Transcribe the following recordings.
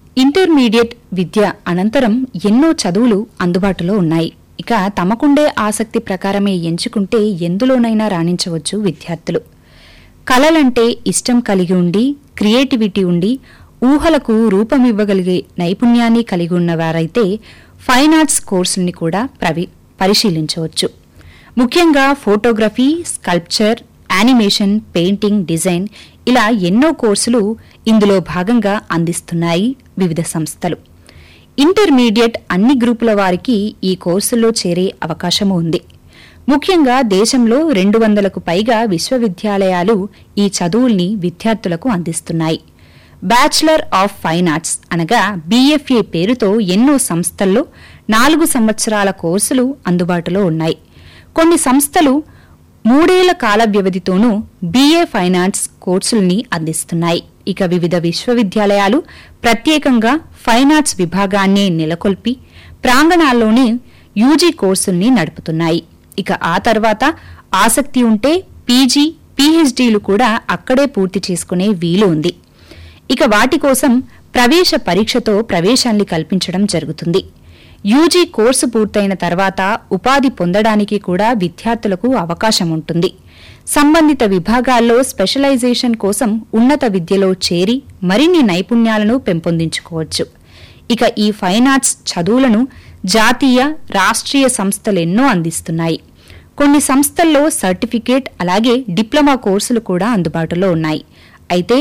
intermediate విద్య అనంతరం ఎన్నో చదువులు అందుబాటులో ఉన్నాయి ఇక తమకుండే ఆసక్తి ప్రకారమే ఎంచుకుంటే ఎందులోనైనా రాణించవచ్చు విద్యార్థులు కళలంటే ఇష్టం కలిగి ఉండి క్రియేటివిటీ ఉండి ఊహలకు రూపమివ్వగలిగే నైపుణ్యాన్ని కలిగి ఉన్నవారైతే ఫైన్ ఆర్ట్స్ కోర్సుల్ని కూడా ప్రవి పరిశీలించవచ్చు ముఖ్యంగా photography sculpture animation painting design ఇలా ఎన్నో కోర్సులు ఇందులో భాగంగా అందిస్తున్నాయి వివిధ సంస్థలు ఇంటర్మీడియట్ అన్ని గ్రూపుల వారికి ఈ కోర్సుల్లో చేరే అవకాశము ఉంది ముఖ్యంగా దేశంలో రెండు వందలకు పైగా విశ్వవిద్యాలయాలు ఈ చదువుల్ని విద్యార్థులకు అందిస్తున్నాయి బ్యాచిలర్ ఆఫ్ ఫైన్ ఆర్ట్స్ అనగా బీఎఫ్ఏ పేరుతో ఎన్నో సంస్థల్లో నాలుగు సంవత్సరాల కోర్సులు అందుబాటులో ఉన్నాయి కొన్ని సంస్థలు మూడేళ్ల కాల వ్యవధితోనూ బీఏ ఫైనాన్స్ కోర్సుల్ని అందిస్తున్నాయి ఇక వివిధ విశ్వవిద్యాలయాలు ప్రత్యేకంగా ఫైన్ ఆర్ట్స్ విభాగాన్నే నెలకొల్పి ప్రాంగణాల్లోనే యూజీ కోర్సుల్ని నడుపుతున్నాయి ఇక ఆ తర్వాత ఆసక్తి ఉంటే పీజీ పీహెచ్డీలు కూడా అక్కడే పూర్తి చేసుకునే వీలు ఉంది ఇక వాటి కోసం ప్రవేశ పరీక్షతో ప్రవేశాన్ని కల్పించడం జరుగుతుంది యూజీ కోర్సు పూర్తయిన తర్వాత ఉపాధి పొందడానికి కూడా విద్యార్థులకు అవకాశం ఉంటుంది సంబంధిత విభాగాల్లో స్పెషలైజేషన్ కోసం ఉన్నత విద్యలో చేరి మరిన్ని నైపుణ్యాలను పెంపొందించుకోవచ్చు ఇక ఈ ఫైన్ ఆర్ట్స్ చదువులను జాతీయ రాష్ట్రీయ సంస్థలెన్నో అందిస్తున్నాయి కొన్ని సంస్థల్లో సర్టిఫికేట్ అలాగే డిప్లొమా కోర్సులు కూడా అందుబాటులో ఉన్నాయి అయితే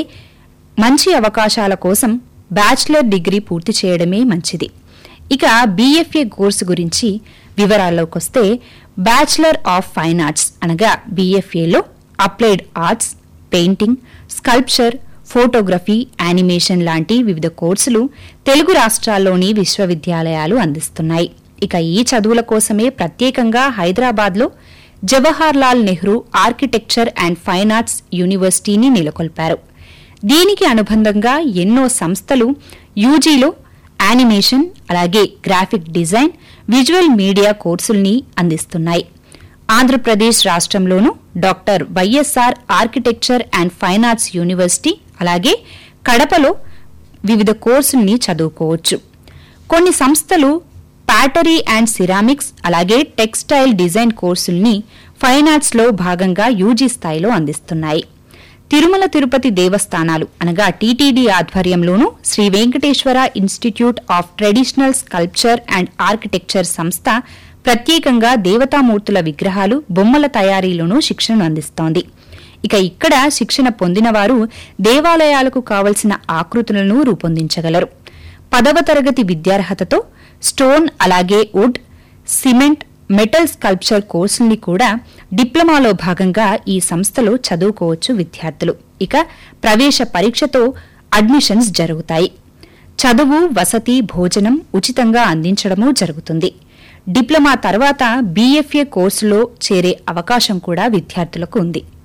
మంచి అవకాశాల కోసం బ్యాచిలర్ డిగ్రీ పూర్తి చేయడమే మంచిది ఇక బీఎఫ్ఏ కోర్సు గురించి వివరాల్లోకొస్తే బ్యాచిలర్ ఆఫ్ ఫైన్ ఆర్ట్స్ అనగా బీఎఫ్ఏలో applied arts painting sculpture photography animation లాంటి వివిధ కోర్సులు తెలుగు రాష్ట్రాల్లోని విశ్వవిద్యాలయాలు అందిస్తున్నాయి ఇక ఈ చదువుల కోసమే ప్రత్యేకంగా హైదరాబాద్లో Jawahar Lal Nehru architecture and fine arts యూనివర్సిటీని నెలకొల్పారు దీనికి అనుబంధంగా ఎన్నో సంస్థలు యూజీలో యానిమేషన్ అలాగే గ్రాఫిక్ డిజైన్ విజువల్ మీడియా కోర్సుల్ని అందిస్తున్నాయి ఆంధ్రప్రదేశ్ రాష్ట్రంలోనూ doctor YSR architecture and fine arts university అలాగే కడపలో వివిధ కోర్సుల్ని చదువుకోవచ్చు కొన్ని సంస్థలు ప్యాటరీ అండ్ సిరామిక్స్ అలాగే టెక్స్టైల్ డిజైన్ కోర్సుల్ని ఫైన్ ఆర్ట్స్లో భాగంగా యూజీ స్థాయిలో అందిస్తున్నాయి తిరుమల తిరుపతి దేవస్థానాలు అనగా టీటీడీ ఆధ్వర్యంలోనూ Shri Venkateswara institute of traditional sculpture and architecture సంస్థ ప్రత్యేకంగా దేవతామూర్తుల విగ్రహాలు బొమ్మల తయారీలోనూ శిక్షణను అందిస్తోంది ఇక ఇక్కడ శిక్షణ పొందినవారు దేవాలయాలకు కావలసిన ఆకృతులను రూపొందించగలరు పదవ తరగతి విద్యార్హతతో స్టోన్ అలాగే వుడ్ సిమెంట్ మెటల్ స్కల్ప్చర్ కోర్సుల్ని కూడా డిప్లొమాలో భాగంగా ఈ సంస్థలో చదువుకోవచ్చు విద్యార్థులు ఇక ప్రవేశ పరీక్షతో అడ్మిషన్స్ జరుగుతాయి చదువు వసతి భోజనం ఉచితంగా అందించడమూ జరుగుతుంది డిప్లొమా తర్వాత బీఎఫ్ఏ కోర్సులో చేరే అవకాశం కూడా విద్యార్థులకు ఉంది